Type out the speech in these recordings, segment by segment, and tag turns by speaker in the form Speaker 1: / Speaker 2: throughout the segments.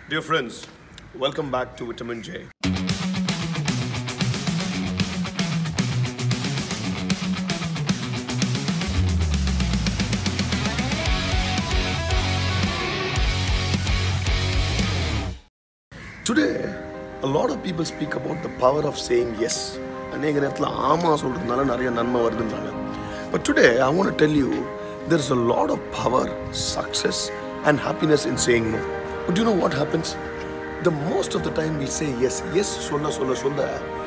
Speaker 1: Dear friends, welcome back to Vitamin J. Today, a lot of people speak about the power of saying yes. அநேக நேரத்தில் ஆமா சொல்றதுனால நிறைய நன்மை வருதுன்றாங்க but today I want tell you there is a lot of power success and happiness in saying no but you know what happens the most of the time we say yes yes சொல்ல சொல்ல சொல்ல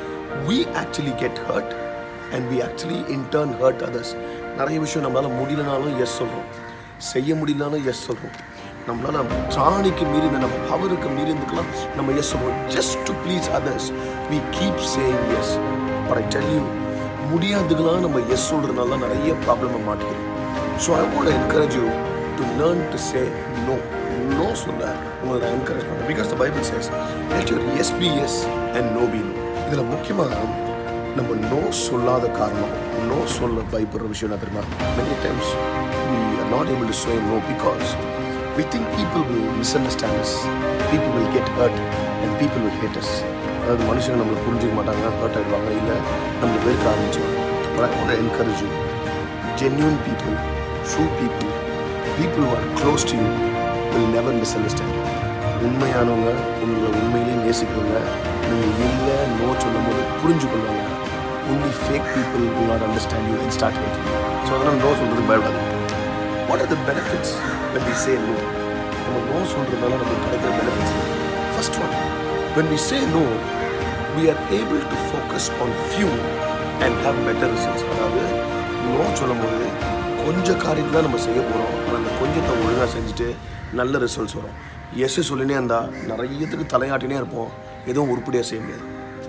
Speaker 1: we actually get hurt and we actually in turn hurt others நிறைய விஷயம் நம்மளால முடியலனாலும் S சொல்றோம் செய்ய முடியலனாலும் எஸ் சொல்றோம் நம்மளால திராணிக்கு மீறி இந்த நம்ம பவருக்கு மீறி இருந்துக்கலாம் நம்ம எஸ் சொல்றோம் just to please others we keep saying yes but I tell you முடியாதுக்கெல்லாம் நம்ம எஸ் சொல்றதுனால தான் நிறைய ப்ராப்ளம் மாட்டிக்கிறோம் so I want encourage you to learn to say no no சொல்ல உங்களை நான் என்கரேஜ் பண்ணுறேன் because the Bible says let your yes be yes and no be no இதில் முக்கியமாக நம்ம நோ சொல்லாத காரணம் நோ சொல்ல பயப்படுற விஷயம் என்ன தெரியுமா many times we are not able to say no because we think people will misunderstand us people will get hurt and people will hate us அதாவது மனுஷங்க நம்மளை புரிஞ்சுக்க மாட்டாங்க ஹர்ட் ஆகிடுவாங்க இல்லை நம்மளை வெறுக்க ஆரம்பிச்சிடுவாங்க but I want to encourage you genuine people true people people who are close to you will never misunderstand you உண்மையானவங்க உங்களை உண்மையிலேயே நேசிக்கிறவங்க நீங்கள் இல்லை நோ சொல்லும் போது புரிஞ்சு கொள்வாங்க only fake people will not understand you and start hating you so அதனால் no சொல்கிறதுக்கு பயப்படாதீங்க what are the benefits when we say no நம்ம நோ சொல்கிறதுனால நமக்கு கிடைக்கிற benefits first one when we say no we are able to focus on few and have better results அதாவது no சொல்லும் போது கொஞ்சம் காரியத்தை தான் நம்ம செய்ய போகிறோம் ஆனால் அந்த கொஞ்சத்தை ஒழுங்காக செஞ்சுட்டு நல்ல ரிசல்ட்ஸ் வரும் எஸ் சொல்லினே இருந்தால் நிறையத்துக்கு தலையாட்டினே இருப்போம் எதுவும் உருப்படியாக செய்ய முடியாது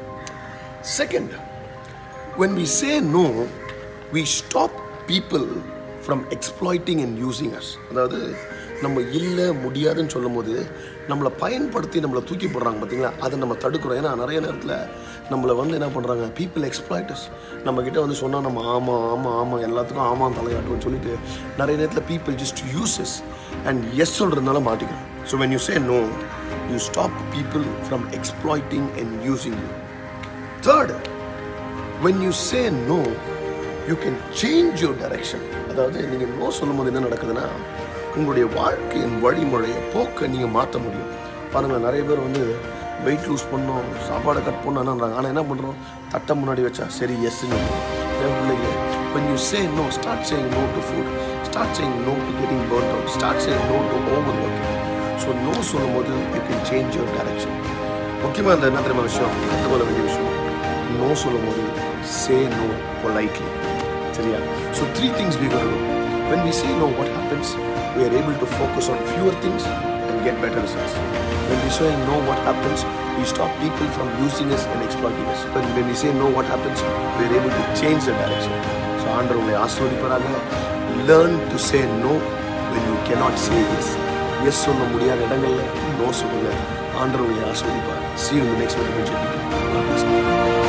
Speaker 1: second when we say no we stop people from exploiting and using us அதாவது நம்ம இல்லை முடியாதுன்னு சொல்லும்போது நம்மளை பயன்படுத்தி நம்மளை தூக்கி போடுறாங்க பார்த்தீங்களா அதை நம்ம தடுக்கிறோம் ஏன்னா நிறைய நேரத்தில் நம்மளை வந்து என்ன பண்ணுறாங்க பீப்புள் எக்ஸ்ப்ளாய்டர்ஸ் நம்ம கிட்ட வந்து சொன்னால் நம்ம ஆமாம் ஆமாம் ஆமாம் எல்லாத்துக்கும் ஆமாம் தலையாட்டுவோம்னு சொல்லிட்டு நிறைய நேரத்தில் people just uses and yes சொல்கிறதுனால மாட்டிக்கிறோம் so when you say no you stop people from exploiting and using you third when you say no you can change your direction அதாவது நீங்கள் நோ சொல்லும்போது என்ன நடக்குதுன்னா உங்களுடைய வாழ்க்கையின் வழிமுறையை போக்கை நீங்கள் மாற்ற முடியும் பாருங்கள் நிறைய பேர் வந்து வெயிட் லூஸ் பண்ணோம் சாப்பாடை கட் பண்ணணுன்றாங்க ஆனால் என்ன பண்ணுறோம் தட்டை முன்னாடி வச்சா சரி எஸ்ன்னு என் பிள்ளைங்க when you say no start saying no to food start saying no to getting burnt out start saying no to overworking so no சொல்லும்போது you can change your direction முக்கியமாக இந்த என்ன தெரியுமா விஷயம் கற்றுக்கொள்ள வேண்டிய விஷயம் நோ சொல்லும் போது சே நோ பொலைட்லி சரியா so three things we go when we say no what happens we are able to focus on fewer things and get better results when we say no what happens we stop people from using us and exploiting us when, when we say no what happens we are able to change the direction so ஆண்டவர் உங்களை ஆசிர்வதிப்பாராங்க learn to say no when you cannot say yes yes சொல்ல முடியாத இடங்கள்ல no சொல்லுங்க ஆண்டவர் உங்களை ஆஸ்வதிப்பார் see you in the next video God bless you.